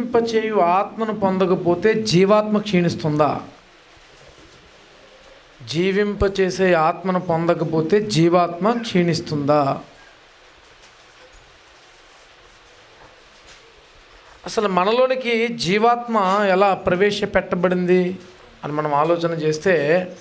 జీవింపచేయు ఆత్మను పొందకపోతే జీవాత్మ క్షీణిస్తుందా జీవింపచేసే ఆత్మను పొందకపోతే జీవాత్మ క్షీణిస్తుందా అసలు మనలోనికి జీవాత్మ ఎలా ప్రవేశపెట్టబడింది అని మనం ఆలోచన చేస్తే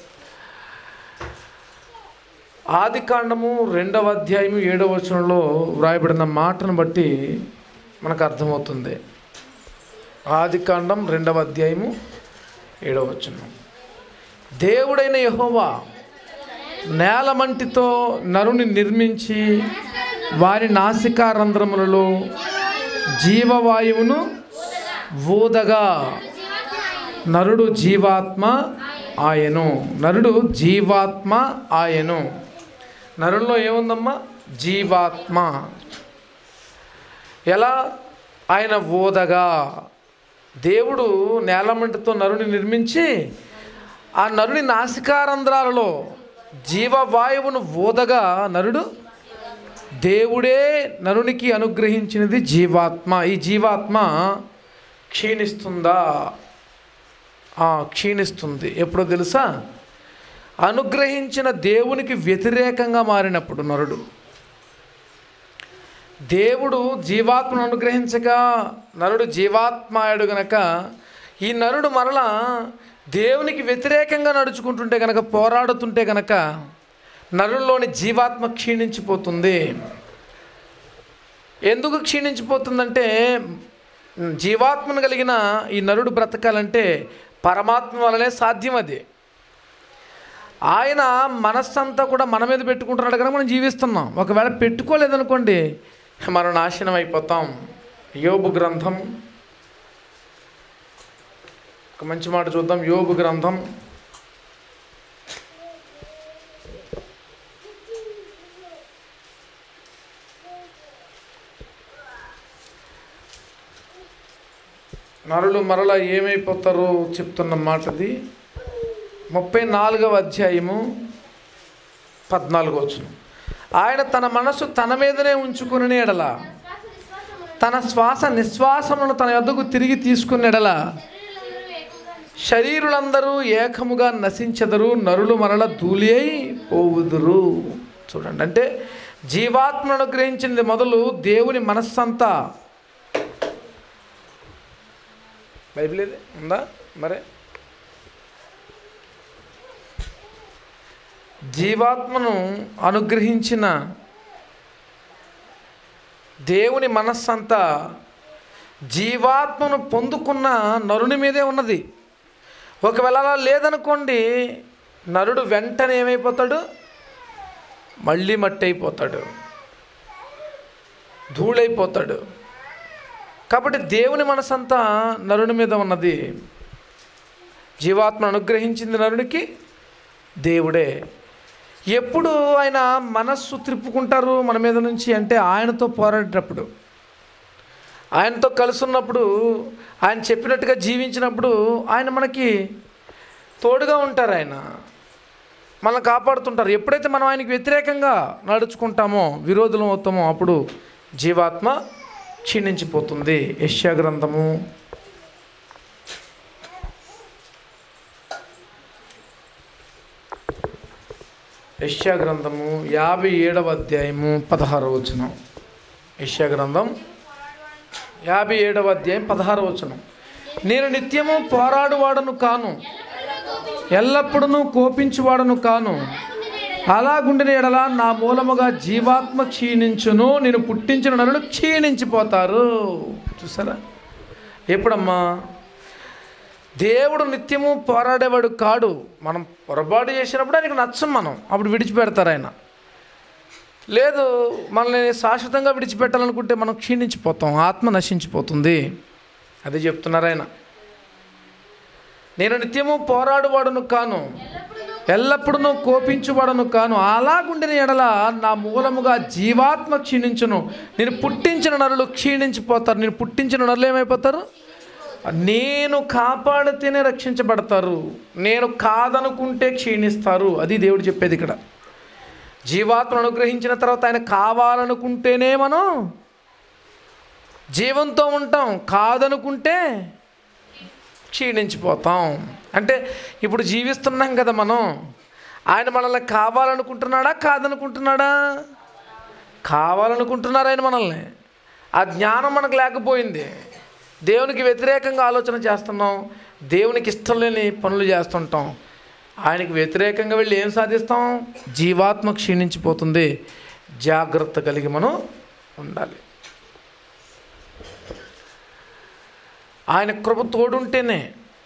ఆది కాండము రెండవ అధ్యాయము ఏడవ వచనంలో వ్రాయబడిన మాటను బట్టి మనకు అర్థమవుతుంది ఆది కాండం రెండవ అధ్యాయము ఏడవ వచనం దేవుడైన యెహోవా నేలమంటితో నరుని నిర్మించి వారి నాసికారంధ్రములలో జీవవాయువును ఊదగా నరుడు జీవాత్మ ఆయను నరుడు జీవాత్మ ఆయను నరుల్లో ఏముందమ్మా జీవాత్మ ఎలా ఆయన ఊదగా దేవుడు నేలమంటితో నరుని నిర్మించి ఆ నరుని నాసికారంధ్రాలలో జీవవాయువును ఊదగా నరుడు దేవుడే నరునికి అనుగ్రహించినది జీవాత్మ ఈ జీవాత్మ క్షీణిస్తుందా ఆ, క్షీణిస్తుంది ఎప్పుడో తెలుసా అనుగ్రహించిన దేవునికి వ్యతిరేకంగా మారినప్పుడు నరుడు దేవుడు జీవాత్మను అనుగ్రహించగా నరుడు జీవాత్మాయుడు గనక ఈ నరుడు మరలా దేవునికి వ్యతిరేకంగా నడుచుకుంటుంటే గనక పోరాడుతుంటే గనక నరుల్లోని జీవాత్మ క్షీణించిపోతుంది ఎందుకు క్షీణించిపోతుందంటే జీవాత్మను కలిగిన ఈ నరుడు బ్రతకాలంటే పరమాత్మ వలనే సాధ్యం అది ఆయన మనస్సంతా కూడా మన మీద పెట్టుకుంటున్నాడు కనుక మనం జీవిస్తున్నాం ఒకవేళ పెట్టుకోలేదనుకోండి మనం నాశనం అయిపోతాం యోబు గ్రంథం ఒక మంచి మాట చూద్దాం యోబు గ్రంథం నరులు మరలా ఏమైపోతారో చెప్తున్న మాటది ముప్పై నాలుగవ అధ్యాయము పద్నాలుగో వచ్చును ఆయన తన మనసు తన మీదనే ఉంచుకుని ఎడల తన శ్వాస నిశ్వాసమును తన యొద్దకు తిరిగి తీసుకుని ఎడల శరీరులందరూ ఏకముగా నశించెదరు నరులు మరల ధూళి అయి పోవుదురు చూడండి అంటే జీవాత్మను అనుగ్రహించింది మొదలు దేవుని మనస్సంతా బైబిల్ ఇది ఉందా మరే జీవాత్మను అనుగ్రహించిన దేవుని మనస్సంతా జీవాత్మను పొందుకున్న నరుని మీదే ఉన్నది ఒకవేళ అలా లేదనుకోండి నరుడు వెంటనే ఏమైపోతాడు మళ్ళీ మట్టి అయిపోతాడు ధూళైపోతాడు కాబట్టి దేవుని మనసంతా నరుని మీద ఉన్నది జీవాత్మ అనుగ్రహించింది నరునికి దేవుడే ఎప్పుడు ఆయన మనస్సు త్రిప్పుకుంటారు మన మీద నుంచి అంటే ఆయనతో పోరాడేటప్పుడు ఆయనతో కలిసి ఉన్నప్పుడు ఆయన చెప్పినట్టుగా జీవించినప్పుడు ఆయన మనకి తోడుగా ఉంటారు ఆయన మనల్ని కాపాడుతుంటారు ఎప్పుడైతే మనం ఆయనకి వ్యతిరేకంగా నడుచుకుంటామో విరోధులం అవుతామో అప్పుడు జీవాత్మ క్షీణించిపోతుంది యశ్యా గ్రంథము యశ్యా గ్రంథము యాభై ఏడవ అధ్యాయము పదహారవ వచనం యశ్యా గ్రంథం యాభై ఏడవ అధ్యాయం పదహారవ వచనం నేను నిత్యము పోరాడువాడను కాను ఎల్లప్పుడూ కోపించువాడను కాను అలాగుండిన ఎడల నా మూలముగా జీవాత్మ క్షీణించును నేను పుట్టించిన నరులు క్షీణించిపోతారు చూసారా ఎప్పుడమ్మా దేవుడు నిత్యము పోరాడేవాడు కాడు మనం పొరపాటు చేసినప్పుడు ఆయనకు నచ్చం మనం అప్పుడు విడిచిపెడతారు ఆయన లేదు మనల్ని శాశ్వతంగా విడిచిపెట్టాలనుకుంటే మనం క్షీణించిపోతాం ఆత్మ నశించిపోతుంది అది చెప్తున్నారు ఆయన నేను నిత్యము పోరాడువాడును కాను ఎల్లప్పుడూ కోపించువాడను కాను అలాగుండిన ఎడల నా మూలముగా జీవాత్మ క్షీణించును నేను పుట్టించిన నరులు క్షీణించిపోతారు నేను పుట్టించిన నరులు ఏమైపోతారు నేను కాపాడితేనే రక్షించబడతారు నేను కాదనుకుంటే క్షీణిస్తారు అది దేవుడు చెప్పేది ఇక్కడ జీవాత్మను అనుగ్రహించిన తర్వాత ఆయన కావాలనుకుంటేనే మనం జీవంతో ఉంటాం కాదనుకుంటే క్షీణించిపోతాం అంటే ఇప్పుడు జీవిస్తున్నాం కదా మనం ఆయన మనల్ని కావాలనుకుంటున్నాడా కాదనుకుంటున్నాడా కావాలనుకుంటున్నారు ఆయన మనల్ని ఆ జ్ఞానం మనకు లేకపోయింది దేవునికి వ్యతిరేకంగా ఆలోచన చేస్తున్నాం దేవునికి ఇష్టం లేని పనులు చేస్తుంటాం ఆయనకి వ్యతిరేకంగా వెళ్ళి ఏం సాధిస్తాం జీవాత్మ క్షీణించిపోతుంది జాగ్రత్త కలిగి మనం ఉండాలి ఆయన కృప తోడుంటేనే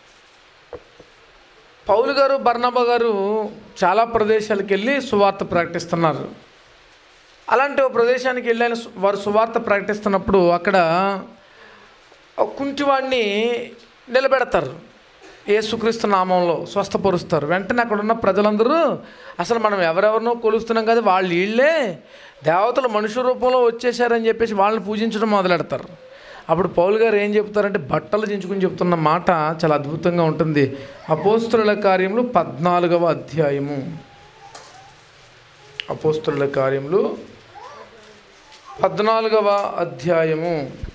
పౌలు గారు బర్నబా గారు చాలా ప్రదేశాలకు వెళ్ళి సువార్త ప్రకటిస్తున్నారు అలాంటి ఒక ప్రదేశానికి వెళ్ళి ఆయన సు- వారు సువార్త ప్రకటిస్తున్నప్పుడు అక్కడ ఒక కుంటివాడిని నిలబెడతారు యేసుక్రీస్తు నామంలో స్వస్థపరుస్తారు వెంటనే అక్కడ ఉన్న ప్రజలందరూ అసలు మనం ఎవరెవరినో కొలుస్తున్నాం కదా వాళ్ళు వీళ్ళే దేవతలు మనుషు రూపంలో వచ్చేసారని చెప్పేసి వాళ్ళని పూజించడం మొదలెడతారు అప్పుడు పౌలు గారు ఏం చెప్తారంటే బట్టలు దించుకుని చెప్తున్న మాట చాలా అద్భుతంగా ఉంటుంది అపోస్తుల కార్యములు పద్నాలుగవ అధ్యాయము అపోస్తుల కార్యములు పద్నాలుగవ అధ్యాయము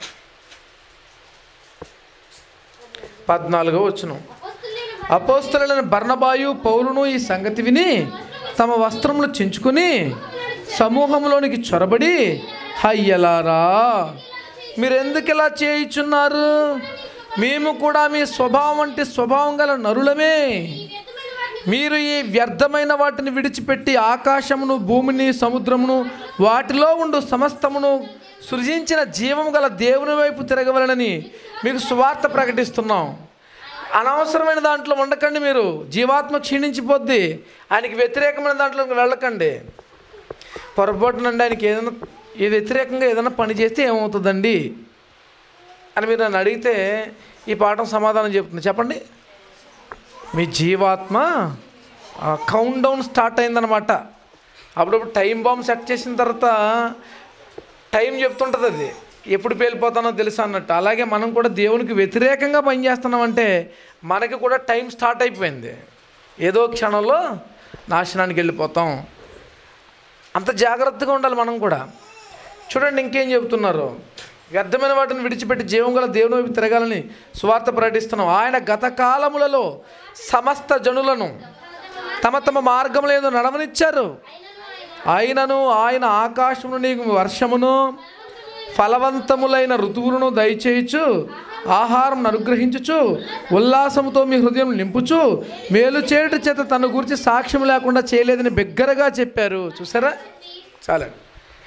పద్నాలుగవ వచనం అపోస్తులైన బర్నబాయు పౌలును ఈ సంగతి విని తమ వస్త్రములు చించుకుని సమూహంలోనికి చొరబడి హయ్యలారా మీరెందుకు ఇలా చేయుచున్నారు మేము కూడా మీ స్వభావం వంటి స్వభావం గల నరులమే మీరు ఈ వ్యర్థమైన వాటిని విడిచిపెట్టి ఆకాశమును భూమిని సముద్రమును వాటిలో ఉండు సమస్తమును సృజించిన జీవము గల దేవుని వైపు తిరగవలనని మీకు సువార్త ప్రకటిస్తున్నాం అనవసరమైన దాంట్లో ఉండకండి మీరు జీవాత్మ క్షీణించిపోద్ది ఆయనకి వ్యతిరేకమైన దాంట్లోకి వెళ్ళకండి పొరపాటునండి ఆయనకి ఏదైనా ఈ వ్యతిరేకంగా ఏదైనా పని చేస్తే ఏమవుతుందండి అని మీరు నన్ను అడిగితే ఈ పాఠం సమాధానం చెప్తుంది చెప్పండి మీ జీవాత్మ కౌంట్ డౌన్ స్టార్ట్ అయిందనమాట అప్పుడప్పుడు టైం బాంబ్ సెట్ చేసిన తర్వాత టైం చెప్తుంటుంది అది ఎప్పుడు పేలిపోతానో తెలుసా అన్నట్టు అలాగే మనం కూడా దేవునికి వ్యతిరేకంగా పనిచేస్తున్నామంటే మనకి కూడా టైం స్టార్ట్ అయిపోయింది ఏదో క్షణంలో నాశనానికి వెళ్ళిపోతాం అంత జాగ్రత్తగా ఉండాలి మనం కూడా చూడండి ఇంకేం చెబుతున్నారు వ్యర్థమైన వాటిని విడిచిపెట్టి జీవం గల దేవుని వైపు తిరగాలని సువార్త ప్రకటిస్తున్నాం ఆయన గత కాలములలో సమస్త జనులను తమ తమ మార్గంలో ఏదో నడవనిచ్చారు ఆయనను ఆయన ఆకాశమును నీకు వర్షమును ఫలవంతములైన ఋతువులను దయచేయచ్చు ఆహారం అనుగ్రహించుచు ఉల్లాసముతో మీ హృదయం నింపుచు మేలు చేయట చేత తన గురించి సాక్ష్యం లేకుండా చేయలేదని బిగ్గరగా చెప్పారు చూసారా చాలండి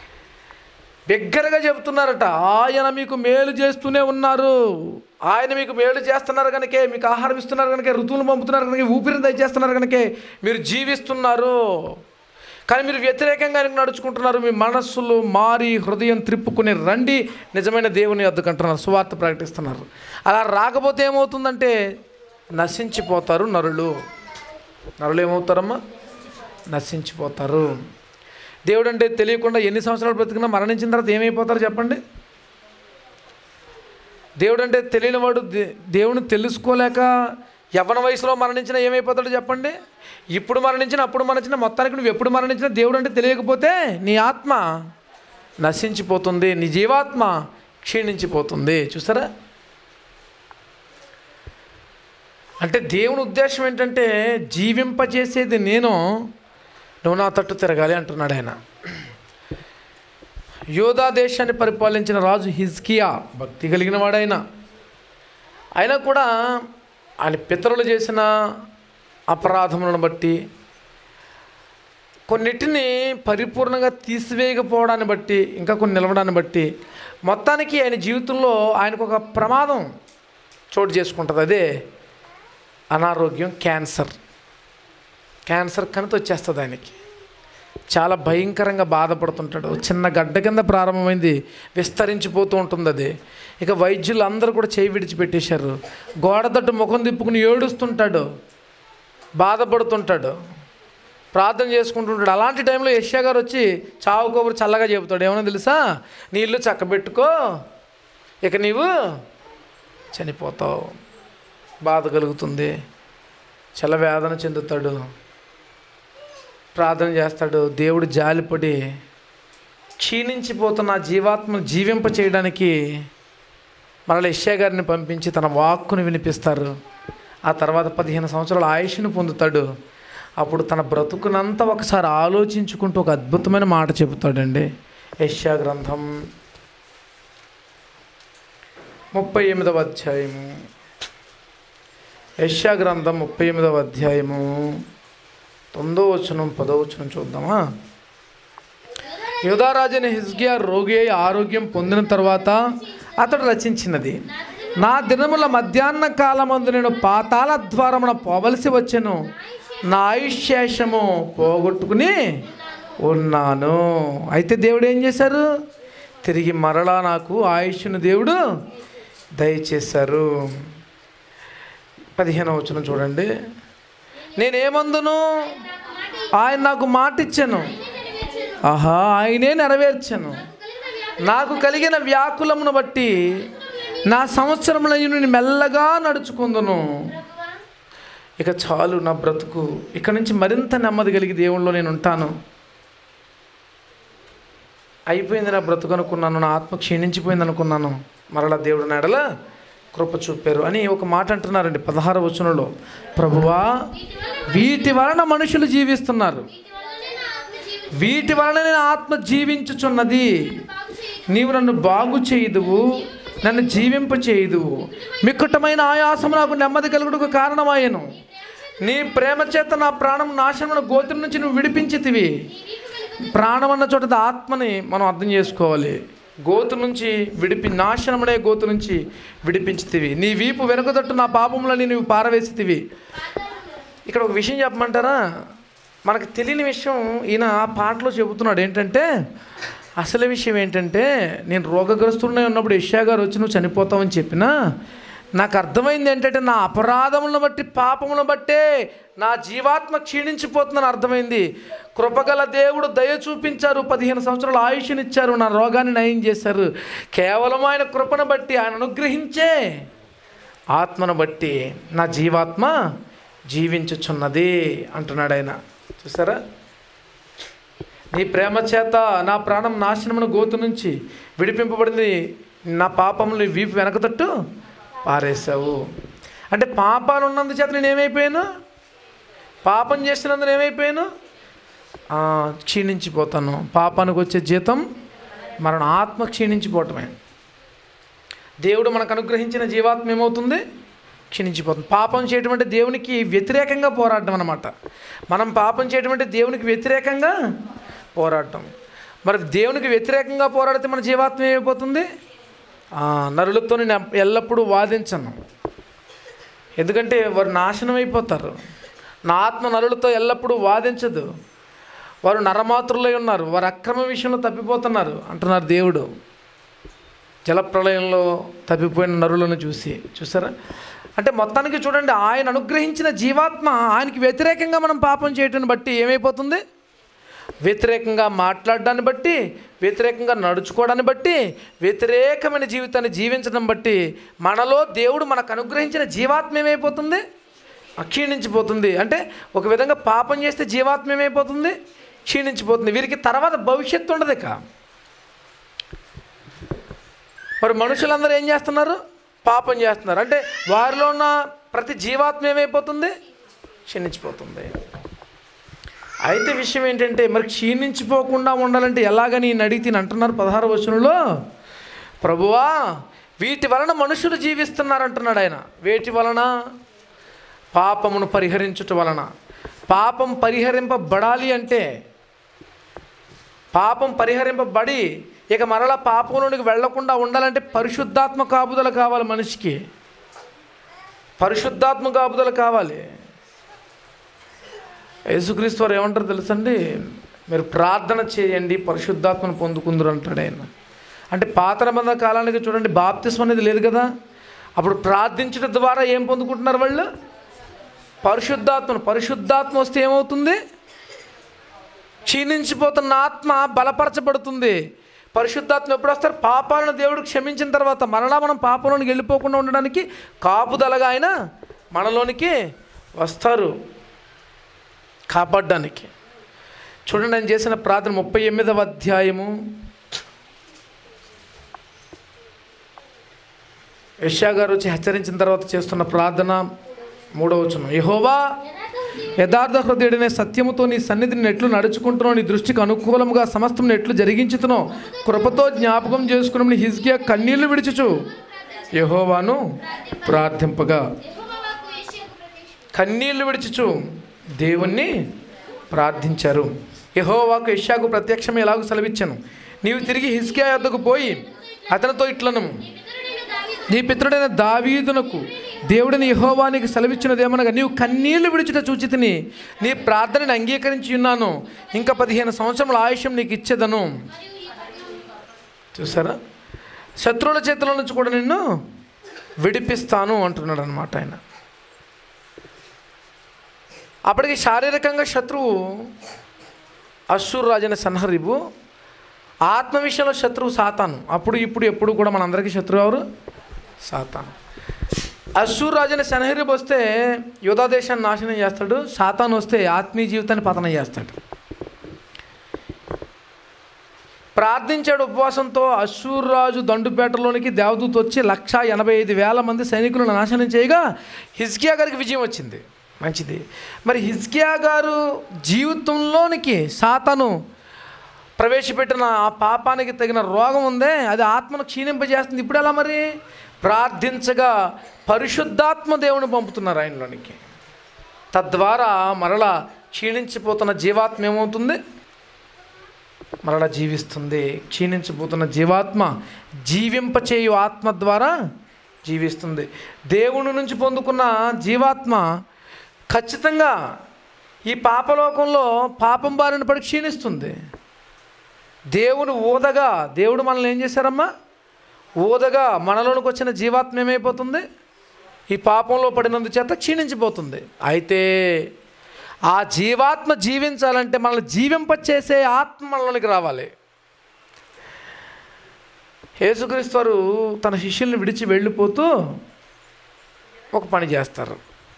బిగ్గరగా చెబుతున్నారట ఆయన మీకు మేలు చేస్తూనే ఉన్నారు ఆయన మీకు మేలు చేస్తున్నారు కనుకే మీకు ఆహారం ఇస్తున్నారు కనుక ఋతువులు పంపుతున్నారు కనుక ఊపిరిని దయచేస్తున్నారు కనుకే మీరు జీవిస్తున్నారు కానీ మీరు వ్యతిరేకంగా ఆయనకు నడుచుకుంటున్నారు మీ మనస్సులు మారి హృదయం త్రిప్పుకుని రండి నిజమైన దేవుని అద్దుకుంటున్నారు సువార్త ప్రకటిస్తున్నారు అలా రాకపోతే ఏమవుతుందంటే నశించిపోతారు నరులు నరులు ఏమవుతారమ్మా నశించిపోతారు దేవుడు అంటే తెలియకుండా ఎన్ని సంవత్సరాలు బ్రతికినా మరణించిన తర్వాత ఏమైపోతారు చెప్పండి దేవుడు అంటే తెలియని వాడు దే- దేవుని తెలుసుకోలేక యవ్వన వయసులో మరణించినా ఏమైపోతాడో చెప్పండి ఇప్పుడు మరణించిన అప్పుడు మరణించిన మొత్తానికి నువ్వు ఎప్పుడు మరణించినా దేవుడు అంటే తెలియకపోతే నీ ఆత్మ నశించిపోతుంది నీ జీవాత్మ క్షీణించిపోతుంది చూసారా అంటే దేవుని ఉద్దేశం ఏంటంటే జీవింపజేసేది నేను నువ్వు నా తట్టు తిరగాలి అంటున్నాడు ఆయన యోధా దేశాన్ని పరిపాలించిన రాజు హిజ్కియా భక్తి కలిగిన వాడైన అయినా కూడా ఆయన పితరులు చేసిన అపరాధములను బట్టి కొన్నిటిని పరిపూర్ణంగా తీసివేయకపోవడాన్ని బట్టి ఇంకా కొన్ని నిలవడాన్ని బట్టి మొత్తానికి ఆయన జీవితంలో ఆయనకు ఒక ప్రమాదం చోటు చేసుకుంటుంది అదే అనారోగ్యం క్యాన్సర్ క్యాన్సర్ కణితి వచ్చేస్తుంది ఆయనకి చాలా భయంకరంగా బాధపడుతుంటాడు చిన్న గడ్డ కింద ప్రారంభమైంది విస్తరించిపోతూ ఉంటుంది అది ఇక వైద్యులు అందరూ కూడా చేయి విడిచిపెట్టేశారు గోడ తట్టు ముఖం తిప్పుకుని ఏడుస్తుంటాడు బాధపడుతుంటాడు ప్రార్థన చేసుకుంటుంటాడు అలాంటి టైంలో యష్యా గారు వచ్చి చావు కబురు చల్లగా చెబుతాడు ఏమన్నా తెలుసా నీ ఇల్లు చక్కబెట్టుకో ఇక నీవు చనిపోతావు బాధ కలుగుతుంది చాలా వేదన చెందుతాడు ప్రార్థన చేస్తాడు దేవుడు జాలిపడి క్షీణించిపోతున్న ఆ జీవాత్మను జీవింప చేయడానికి మరలా ఇష్యా గారిని పంపించి తన వాక్కును వినిపిస్తారు ఆ తర్వాత పదిహేను సంవత్సరాల ఆయుష్ను పొందుతాడు అప్పుడు తన బ్రతుకునంతా ఒకసారి ఆలోచించుకుంటూ ఒక అద్భుతమైన మాట చెబుతాడండి యష్యా గ్రంథం ముప్పై ఎనిమిదవ అధ్యాయము యష్యా గ్రంథం ముప్పై ఎనిమిదవ అధ్యాయము తొమ్మిదో వచనం పదో వచనం చూద్దామా యోధారాజైన హిజ్కియా రోగి అయి ఆరోగ్యం పొందిన తర్వాత అతడు రచించినది నా దినముల మధ్యాహ్న కాలమందు నేను పాతాళ ద్వారమున పోవలసి వచ్చెను నా ఆయుష్శేషము పోగొట్టుకుని ఉన్నాను అయితే దేవుడు ఏం చేశారు తిరిగి మరలా నాకు ఆయుష్ను దేవుడు దయచేశారు పదిహేను వచనం చూడండి నేనేమందును ఆయన నాకు మాట ఇచ్చాను ఆహా ఆయనే నెరవేర్చాను నాకు కలిగిన వ్యాకులమును బట్టి నా సంవత్సరములయ్యి నేను మెల్లగా నడుచుకుందును ఇక చాలు నా బ్రతుకు ఇక నుంచి మరింత నెమ్మది కలిగి దేవుళ్ళలో నేను ఉంటాను అయిపోయింది నా బ్రతుకు అనుకున్నాను నా ఆత్మ క్షీణించిపోయింది అనుకున్నాను మరలా దేవుడు నెడల కృప చూపారు అని ఒక మాట అంటున్నారండి పదహారు వచనంలో ప్రభువా వీటి వలన మనుషులు జీవిస్తున్నారు వీటి వలన నేను ఆత్మ జీవించుచున్నది నీవు నన్ను బాగు చేయుదువు నన్ను జీవింప చేయుదువు మిక్కుటమైన ఆయాసం నాకు నెమ్మది కలుగుటకు కారణమాయను నీ ప్రేమ చేత నా ప్రాణం నాశనమున గోత్రం నుంచి నువ్వు విడిపించితివి ప్రాణం అన్న చోట ఆత్మని మనం అర్థం చేసుకోవాలి గోతు నుంచి విడిపి నాశనమనే గోతు నుంచి విడిపించితివి నీ వీపు వెనుకతట్టు నా పాపములని నీవు పారవేసితివి ఇక్కడ ఒక విషయం చెప్పమంటారా మనకు తెలియని విషయం ఈయన ఆ పాటలో చెబుతున్నాడు ఏంటంటే అసలు విషయం ఏంటంటే నేను రోగగ్రస్తుడినై ఉన్నప్పుడు యష్యా గారు వచ్చి నువ్వు చనిపోతావని చెప్పినా నాకు అర్థమైంది ఏంటంటే నా అపరాధములను బట్టి పాపములను బట్టే నా జీవాత్మ క్షీణించిపోతుందని అర్థమైంది కృపగల దేవుడు దయ చూపించారు పదిహేను సంవత్సరాలు ఆయుష్నిచ్చారు నా రోగాన్ని నయం చేశారు కేవలం ఆయన కృపను బట్టి ఆయన అనుగ్రహించే ఆత్మను బట్టి నా జీవాత్మ జీవించుచున్నది అంటున్నాడు ఆయన చూసారా నీ ప్రేమ చేత నా ప్రాణం నాశనమును గోతు నుంచి విడిపింపబడింది నా పాపములు వీపు వెనకతట్టు పారేశావు అంటే పాపాలు ఉన్నందు చేత నేను ఏమైపోయాను పాపం చేసినందున ఏమైపోయాను ఆ, క్షీణించిపోతాను పాపానికి వచ్చే జీతం మరణ ఆత్మ క్షీణించిపోవటమే దేవుడు మనకు అనుగ్రహించిన జీవాత్మ ఏమవుతుంది క్షీణించిపోతుంది పాపం చేయటం అంటే దేవునికి వ్యతిరేకంగా పోరాడటం అనమాట మనం పాపం చేయటం అంటే దేవునికి వ్యతిరేకంగా పోరాడటం మరి దేవునికి వ్యతిరేకంగా పోరాడితే మన జీవాత్మ ఏమైపోతుంది ఆ, నరులతో నేను ఎల్లప్పుడూ వాదించను ఎందుకంటే వారు నాశనం అయిపోతారు నా ఆత్మ నరులతో ఎల్లప్పుడూ వాదించదు వారు నరమాతృలై ఉన్నారు వారు అక్రమ విషయంలో తప్పిపోతున్నారు అంటున్నారు దేవుడు జలప్రలయంలో తప్పిపోయిన నరులను చూసి చూసారా అంటే మొత్తానికి చూడండి ఆయన అనుగ్రహించిన జీవాత్మ ఆయనకి వ్యతిరేకంగా మనం పాపం చేయటాన్ని బట్టి ఏమైపోతుంది వ్యతిరేకంగా మాట్లాడడాన్ని బట్టి వ్యతిరేకంగా నడుచుకోవడాన్ని బట్టి వ్యతిరేకమైన జీవితాన్ని జీవించడం బట్టి మనలో దేవుడు మనకు అనుగ్రహించిన జీవాత్మ ఏమైపోతుంది క్షీణించిపోతుంది అంటే ఒక విధంగా పాపం చేస్తే జీవాత్మ ఏమైపోతుంది క్షీణించిపోతుంది వీరికి తర్వాత భవిష్యత్తు ఉండదు ఇక మరి మనుషులందరూ ఏం చేస్తున్నారు పాపం చేస్తున్నారు అంటే వారిలో ఉన్న ప్రతి జీవాత్మ ఏమైపోతుంది క్షీణించిపోతుంది అయితే విషయం ఏంటంటే మరి క్షీణించిపోకుండా ఉండాలంటే ఎలాగని ఈయన అడిగి తిని అంటున్నారు పదహారు వచనంలో ప్రభువా వీటి వలన మనుషులు జీవిస్తున్నారు అంటున్నాడు ఆయన వేటి వలన పాపమును పరిహరించుట వలన పాపం పరిహరింపబడాలి అంటే పాపం పరిహరింపబడి ఇక మరలా పాపంలోనికి వెళ్లకుండా ఉండాలంటే పరిశుద్ధాత్మ కాపుదల కావాలి మనిషికి పరిశుద్ధాత్మ కాపుదల కావాలి యేసుక్రీస్తు వారు ఏమంటారు తెలుసండి మీరు ప్రార్థన చేయండి పరిశుద్ధాత్మను పొందుకుందరు అంటాడు ఆయన అంటే పాత నిబంధన కాలానికి చూడండి బాప్తిస్మ అనేది లేదు కదా అప్పుడు ప్రార్థించడం ద్వారా ఏం పొందుకుంటున్నారు వాళ్ళు పరిశుద్ధాత్మను పరిశుద్ధాత్మ వస్తే ఏమవుతుంది క్షీణించిపోతున్న ఆత్మ బలపరచబడుతుంది పరిశుద్ధాత్మ ఎప్పుడు వస్తారు పాపాలను దేవుడు క్షమించిన తర్వాత మరలా మనం పాపంలోనికి వెళ్ళిపోకుండా ఉండడానికి కాపుదలగా ఆయన మనలోనికి వస్తారు కాపాడడానికి చూడండి ఆయన చేసిన ప్రార్థన ముప్పై ఎనిమిదవ అధ్యాయము యష్యా గారు వచ్చి హెచ్చరించిన తర్వాత చేస్తున్న ప్రార్థన మూడవ వచనం యహోవా యథార్థ హృదయుడనే సత్యముతో నీ సన్నిధిని ఎట్లు నడుచుకుంటున్నావు నీ దృష్టికి అనుకూలంగా సమస్తం ఎట్లు జరిగించుతున్నావు కృపతో జ్ఞాపకం చేసుకుని హిజ్కియా కన్నీళ్లు విడిచుచు యహోవాను ప్రార్థింపగా యెహోవాకు యెషయాకు ప్రత్యక్ష కన్నీళ్లు విడిచుచు దేవుణ్ణి ప్రార్థించారు యహోవాకు యష్యాకు ప్రత్యక్షం ఎలాగో సెలవిచ్చాను నీవు తిరిగి హిస్కియా యొద్దకు పోయి అతనితో ఇట్లను పితరుడైన దావీదు నీ పితృడైన దావీదునకు దేవుడిని యహోవానికి సెలవిచ్చినదేమనగా నీవు కన్నీళ్లు విడిచుట చూచితిని నీ ప్రార్థనని అంగీకరించి ఉన్నాను ఇంకా పదిహేను సంవత్సరముల ఆయుష్యం నీకు ఇచ్చేదను చూసారా శత్రువుల చేతిలో నుంచి కూడా నిన్ను విడిపిస్తాను అంటున్నాడు అనమాట ఆయన అప్పటికి శారీరకంగా శత్రువు అశ్షూర్ రాజైన సన్హరిబు ఆత్మ విషయంలో శత్రువు సాతాను అప్పుడు ఇప్పుడు ఎప్పుడు కూడా మనందరికీ శత్రువు ఎవరు సాతాను అశ్షూర్ రాజైన సన్హరిబు వస్తే యోధా దేశాన్ని నాశనం చేస్తాడు సాతాను వస్తే ఆత్మీయ జీవితాన్ని పతనం చేస్తాడు ప్రార్థించాడు ఉపవాసంతో అశ్షూర్ రాజు దండుపేటలోనికి దేవదూత వచ్చి లక్ష ఎనభై ఐదు వేల మంది సైనికులను నాశనం చేయగా హిజ్కియా గారికి విజయం వచ్చింది మంచిది మరి హిజ్కియా గారు జీవితంలోనికి సాతను ప్రవేశపెట్టిన ఆ పాపానికి తగిన రోగం ఉందే అది ఆత్మను క్షీణింపజేస్తుంది ఇప్పుడు ఎలా మరి ప్రార్థించగా పరిశుద్ధాత్మ దేవుని పంపుతున్నారు ఆయనలోనికి తద్వారా మరలా క్షీణించిపోతున్న జీవాత్మ ఏమవుతుంది మరలా జీవిస్తుంది క్షీణించిపోతున్న జీవాత్మ జీవింపచేయు ఆత్మ ద్వారా జీవిస్తుంది దేవుని నుంచి పొందుకున్న జీవాత్మ ఖచ్చితంగా ఈ పాపలోకంలో పాపం బారిన పడి క్షీణిస్తుంది దేవుని ఊదగా దేవుడు మనల్ని ఏం చేశారమ్మా ఊదగా మనలోనికి వచ్చిన జీవాత్మ ఏమైపోతుంది ఈ పాపంలో పడినందు చేత క్షీణించిపోతుంది అయితే ఆ జీవాత్మ జీవించాలంటే మనల్ని జీవింపచేసే ఆత్మ మనలోనికి రావాలి యేసుక్రీస్తు వారు తన శిష్యుల్ని విడిచి వెళ్ళిపోతూ ఒక పని చేస్తారు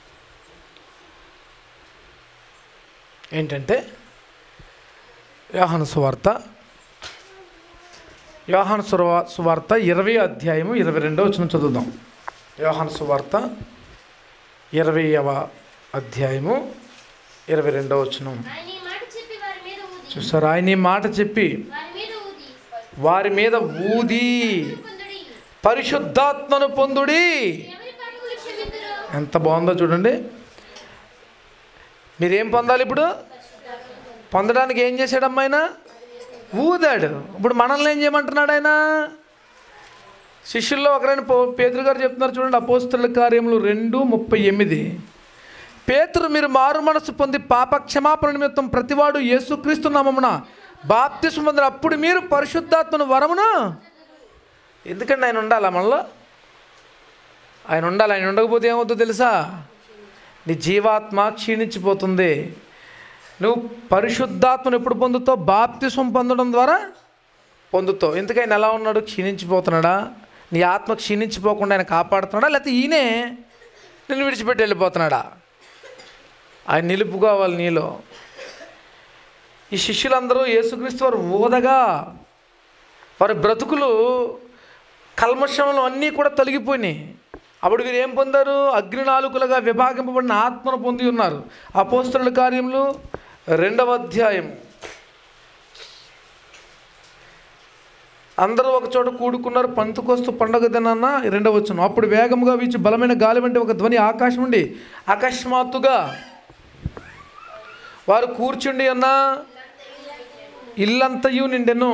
ఏంటంటే యోహాను సువార్త యోహాను సురవా సువార్త ఇరవై అధ్యాయము ఇరవై రెండో వచ్చిన చదువుదాం యోహాను సువార్త ఇరవైవ అధ్యాయము ఇరవై రెండో వచనం ఆయన ఈ మాట చెప్పి వారి మీద ఊది చూసారు ఆయన ఈ మాట చెప్పి వారి మీద ఊది వారి మీద ఊది పొందుడి పరిశుద్ధాత్మను పొందుడి ఎవరి పాపములు క్షమింతురో ఎంత బాగుందో చూడండి మీరేం పొందాలి ఇప్పుడు పొందడానికి ఏం చేశాడమ్మా ఆయన ఊదాడు ఇప్పుడు మనల్ని ఏం చేయమంటున్నాడు ఆయన శిష్యుల్లో ఒకరైన పో పేతురు గారు చెప్తున్నారు చూడండి అపోస్తుల కార్యములు రెండు ముప్పై ఎనిమిది పేతురు మీరు మారు మనసు పొంది పాప క్షమాపణ నిమిత్తం ప్రతివాడు యేసుక్రీస్తు నామమున బాప్తిస్మ పొందిన అప్పుడు మీరు పరిశుద్ధాత్మను వరమును ఎందుకండి ఆయన ఉండాలా మనలో ఆయన ఉండాలి ఆయన ఉండకపోతే ఏమవుతుందో తెలుసా నీ జీవాత్మ క్షీణించిపోతుంది నువ్వు పరిశుద్ధాత్మను ఎప్పుడు పొందుతావు బాప్తిస్వం పొందడం ద్వారా పొందుతావు ఎందుకైనా ఎలా ఉన్నాడు క్షీణించిపోతున్నాడా నీ ఆత్మ క్షీణించిపోకుండా ఆయన కాపాడుతున్నాడా లేకపోతే ఈయనే నిన్ను విడిచిపెట్టి వెళ్ళిపోతున్నాడా ఆయన నిలుపుకోవాలి నీలో ఈ శిష్యులందరూ యేసుక్రీస్తు వారు ఊదగా వారి బ్రతుకులు కల్మషంలో అన్నీ కూడా తొలగిపోయినాయి అప్పుడు వీరు ఏం పొందారు అగ్నినాలుకలుగా విభాగింపబడిన ఆత్మను పొంది ఉన్నారు అపోస్తుల కార్యములు రెండవ అధ్యాయం అందరూ ఒక చోట కూడుకున్నారు పంతుకొస్తూ పండగ దినాన్న రెండవ వచ్చును అప్పుడు వేగముగా వీచి బలమైన గాలి వంటి ఒక ధ్వని ఆకాశం నుండి అకస్మాత్తుగా వారు కూర్చుండి అన్న ఇల్లంతయు నిండెను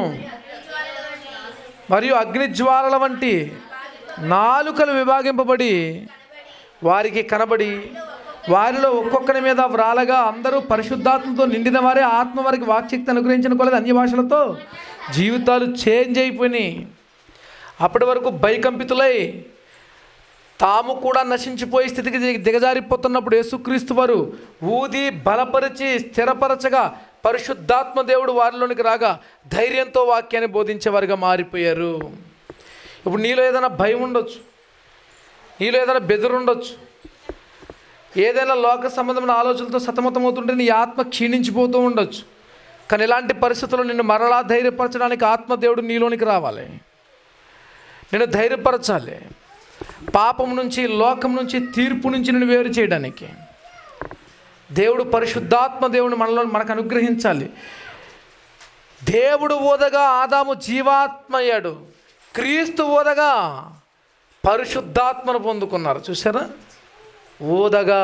మరియు అగ్నిజ్వాలల వంటి నాలుకలు విభాగింపబడి వారికి కనబడి వారిలో ఒక్కొక్కరి మీద వ్రాలగా అందరూ పరిశుద్ధాత్మతో నిండిన వారే ఆత్మ వారికి వాక్శక్తి అనుగ్రహించిన కొలది అన్య భాషలతో జీవితాలు చేంజ్ అయిపోయినాయి అప్పటి వరకు భయకంపితులై తాము కూడా నశించిపోయే స్థితికి దిగ- దిగజారిపోతున్నప్పుడు యేసుక్రీస్తు వారు ఊది బలపరిచి స్థిరపరచగా పరిశుద్ధాత్మ దేవుడు వారిలోనికి రాగా ధైర్యంతో వాక్యాన్ని బోధించేవారుగా మారిపోయారు ఇప్పుడు నీలో ఏదైనా భయం ఉండొచ్చు నీలో ఏదైనా బెదురు ఉండొచ్చు ఏదైనా లోక సంబంధమైన ఆలోచనలతో సతమతమవుతుంటే నీ ఆత్మ క్షీణించిపోతూ ఉండొచ్చు కానీ ఇలాంటి పరిస్థితుల్లో నిన్ను మరలా ధైర్యపరచడానికి ఆత్మ దేవుడు నీలోనికి రావాలి నిన్ను ధైర్యపరచాలి పాపం నుంచి లోకం నుంచి తీర్పు నుంచి నేను వేరు చేయడానికి దేవుడు పరిశుద్ధాత్మ దేవుని మనలో మనకు అనుగ్రహించాలి దేవుడు ఓదగా ఆదాము జీవాత్మ అయ్యాడు క్రీస్తు ఓదగా పరిశుద్ధాత్మను పొందుకున్నారు చూసారా ఊదగా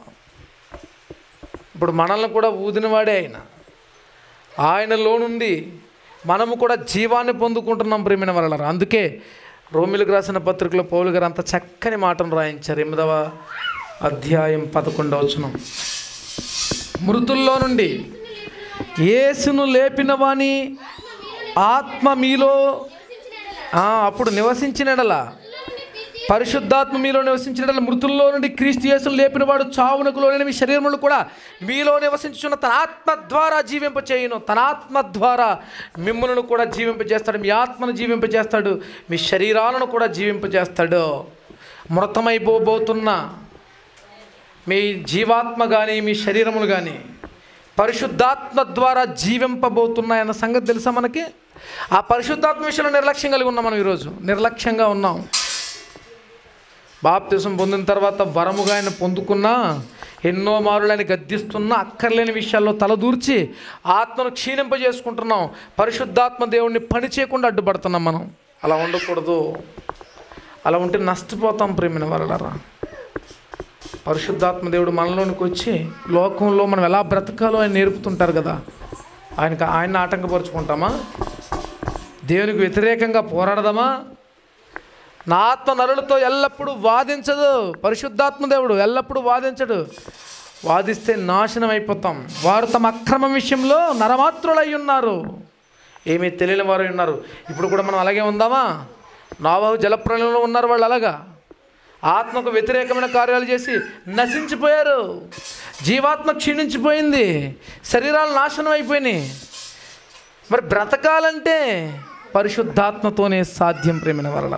ఇప్పుడు మనల్ని కూడా ఊదినవాడే ఆయన ఆయనలో నుండి మనము కూడా జీవాన్ని పొందుకుంటున్నాం ప్రేమిన వల్ల అందుకే రోమిలకు రాసిన పత్రికలో పౌలు గారు అంత చక్కని మాటను రాయించారు ఎనిమిదవ అధ్యాయం పదకొండవ వచనం మృతుల్లో నుండి యేసును లేపిన వాని ఆత్మ మీలో ఆ, అప్పుడు నివసించినడలా పరిశుద్ధాత్మ మీలో నివసించిన మృతుల్లో నుండి క్రీస్తు యేసును లేపిన వాడు చావునకు లోని మీ శరీరములు కూడా మీలో నివసించున్న తన ఆత్మ ద్వారా జీవింప చేయును తన ఆత్మ ద్వారా మిమ్మల్ని కూడా జీవింపజేస్తాడు మీ ఆత్మను జీవింపజేస్తాడు మీ శరీరాలను కూడా జీవింపజేస్తాడు మృతమైపోబోతున్న మీ జీవాత్మ కానీ మీ శరీరములు కానీ పరిశుద్ధాత్మ ద్వారా జీవింపబోతున్నాయన్న సంగతి తెలుసా మనకి ఆ పరిశుద్ధాత్మ విషయంలో నిర్లక్ష్యం కలిగి ఉన్నాం మనం ఈరోజు నిర్లక్ష్యంగా ఉన్నాం బాప్తిసం పొందిన తర్వాత వరముగా ఆయన పొందుకున్నా ఎన్నో మారులని గద్దిస్తున్నా అక్కర్లేని విషయాల్లో తలదూర్చి ఆత్మను క్షీణింపజేసుకుంటున్నాం పరిశుద్ధాత్మ దేవుణ్ణి పని చేయకుండా అడ్డుపడుతున్నాం మనం అలా ఉండకూడదు అలా ఉంటే నష్టపోతాం ప్రేమిన వరలరా పరిశుద్ధాత్మ దేవుడు మనలోనికి వచ్చి లోకంలో మనం ఎలా బ్రతకాలో ఆయన నేర్పుతుంటారు కదా ఆయనకి ఆయన ఆటంకపరుచుకుంటామా దేవునికి వ్యతిరేకంగా పోరాడదామా నా ఆత్మ నరులతో ఎల్లప్పుడూ వాదించదు పరిశుద్ధాత్మ దేవుడు ఎల్లప్పుడూ వాదించడు వాదిస్తే నాశనం అయిపోతాం వారు తమ అక్రమం విషయంలో నరమాత్రులై ఉన్నారు ఏమీ తెలియని వారు ఉన్నారు ఇప్పుడు కూడా మనం అలాగే ఉందామా నావాహు జలప్రలయంలో ఉన్నారు వాళ్ళు అలాగా ఆత్మకు వ్యతిరేకమైన కార్యాలు చేసి నశించిపోయారు జీవాత్మ క్షీణించిపోయింది శరీరాలు నాశనం అయిపోయినాయి మరి బ్రతకాలంటే పరిశుద్ధాత్మతోనే సాధ్యం ప్రేమిన వరల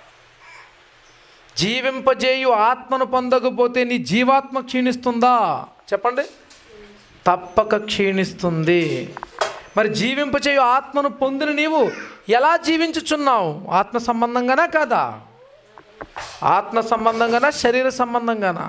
జీవింపజేయు ఆత్మను పొందకపోతే నీ జీవాత్మ క్షీణిస్తుందా చెప్పండి తప్పక క్షీణిస్తుంది మరి జీవింపచేయు ఆత్మను పొందిన నీవు ఎలా జీవించుచున్నావు ఆత్మ సంబంధంగానా కాదా ఆత్మ సంబంధంగానా శరీర సంబంధంగానా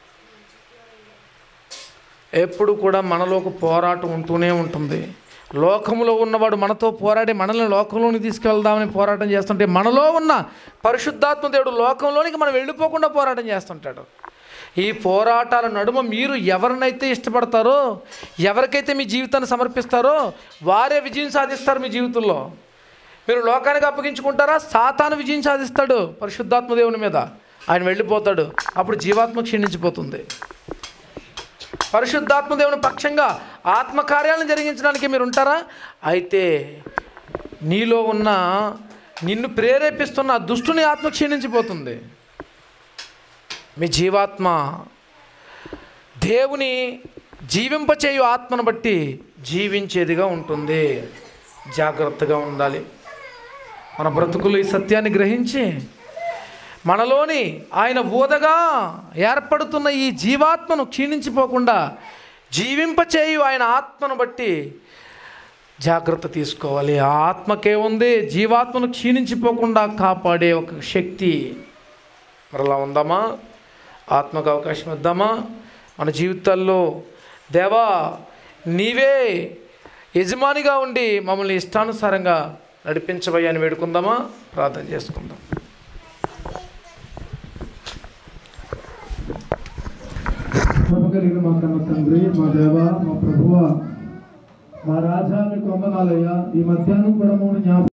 ఎప్పుడు కూడా మనలో ఒక పోరాటం ఉంటూనే ఉంటుంది లోకంలో ఉన్నవాడు మనతో పోరాడి మనల్ని లోకంలోని తీసుకెళ్దామని పోరాటం చేస్తుంటే మనలో ఉన్న పరిశుద్ధాత్మ దేవుడు లోకంలోనికి మనం వెళ్ళిపోకుండా పోరాటం చేస్తుంటాడు ఈ పోరాటాల నడుమ మీరు ఎవరినైతే ఇష్టపడతారో ఎవరికైతే మీ జీవితాన్ని సమర్పిస్తారో వారే విజయం సాధిస్తారు మీ జీవితంలో మీరు లోకానికి అప్పగించుకుంటారా సాతాను విజయం సాధిస్తాడు పరిశుద్ధాత్మ దేవుని మీద ఆయన వెళ్ళిపోతాడు అప్పుడు జీవాత్మ క్షీణించిపోతుంది పరిశుద్ధాత్మ దేవుని పక్షంగా ఆత్మకార్యాలను జరిగించడానికి మీరు ఉంటారా అయితే నీలో ఉన్న నిన్ను ప్రేరేపిస్తున్న ఆ దుష్టుని ఆత్మ క్షీణించిపోతుంది మీ జీవాత్మ దేవుని జీవింపచేయు ఆత్మను బట్టి జీవించేదిగా ఉంటుంది జాగ్రత్తగా ఉండాలి మన బ్రతుకులు ఈ సత్యాన్ని గ్రహించి మనలోని ఆయన ఊదగా ఏర్పడుతున్న ఈ జీవాత్మను క్షీణించిపోకుండా జీవింపచేయు ఆయన ఆత్మను బట్టి జాగ్రత్త తీసుకోవాలి ఆ ఆత్మకే ఉంది జీవాత్మను క్షీణించిపోకుండా కాపాడే ఒక శక్తి మరలా ఉందామా ఆత్మకు అవకాశం ఇద్దామా మన జీవితాల్లో దేవా నీవే యజమానిగా ఉండి మమ్మల్ని ఇష్టానుసారంగా నడిపించబోయా అని వేడుకుందామా ప్రార్థన చేసుకుందాం కృప కలిగిన మా కన్న తండ్రి మా దేవ మా ప్రభువ మా రాజా మీకు వందనాలయ్యా ఈ మధ్యాహ్నం కూడా మమ్మల్ని జ్ఞాపకం